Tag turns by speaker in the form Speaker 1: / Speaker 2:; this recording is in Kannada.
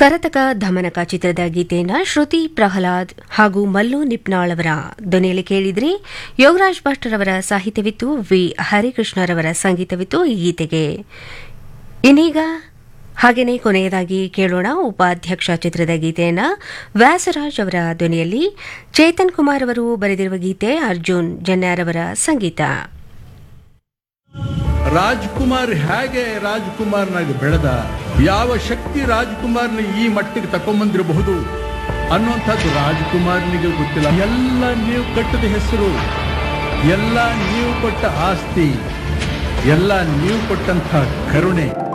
Speaker 1: ಕರತಕ ಧಮನಕ ಚಿತ್ರದ ಗೀತೆಯನ್ನ ಶ್ರುತಿ ಪ್ರಹ್ಲಾದ್ ಹಾಗೂ ಮಲ್ಲು ನಿಪ್ನಾಳ್ ಅವರ ಧ್ವನಿಯಲ್ಲಿ ಕೇಳಿದ್ರಿ ಯೋಗರಾಜ್ ಭಟ್ರವರ ಸಾಹಿತ್ಯವಿತ್ತು ವಿ ಹರಿಕೃಷ್ಣರವರ ಸಂಗೀತವಿತ್ತು ಈ ಗೀತೆಗೆ ಇನ್ನೀಗ ಹಾಗೆಯೇ ಕೊನೆಯದಾಗಿ ಕೇಳೋಣ ಉಪಾಧ್ಯಕ್ಷ ಚಿತ್ರದ ಗೀತೆಯನ್ನ ವ್ಯಾಸರಾಜ್ ಅವರ ಧ್ವನಿಯಲ್ಲಿ ಚೇತನ್ ಕುಮಾರ್ ಅವರು ಬರೆದಿರುವ ಗೀತೆ ಅರ್ಜುನ್ ಜನ್ಯಾರ್ ಅವರ ಸಂಗೀತ
Speaker 2: ರಾಜ್ಕುಮಾರ್ ಹೇಗೆ ರಾಜ್ಕುಮಾರ್ನಾಗಿ ಬೆಳೆದ ಯಾವ ಶಕ್ತಿ ರಾಜ್ಕುಮಾರ್ನ ಈ ಮಟ್ಟಿಗೆ ತಕೊಂಬಂದಿರಬಹುದು ಅನ್ನುವಂಥದ್ದು ರಾಜ್ಕುಮಾರ್ನಿಗೆ ಗೊತ್ತಿಲ್ಲ ಎಲ್ಲ ನೀವು ಕಟ್ಟದ ಹೆಸರು ಎಲ್ಲ ನೀವು ಕೊಟ್ಟ ಆಸ್ತಿ ಎಲ್ಲ ನೀವು ಕೊಟ್ಟಂಥ ಕರುಣೆ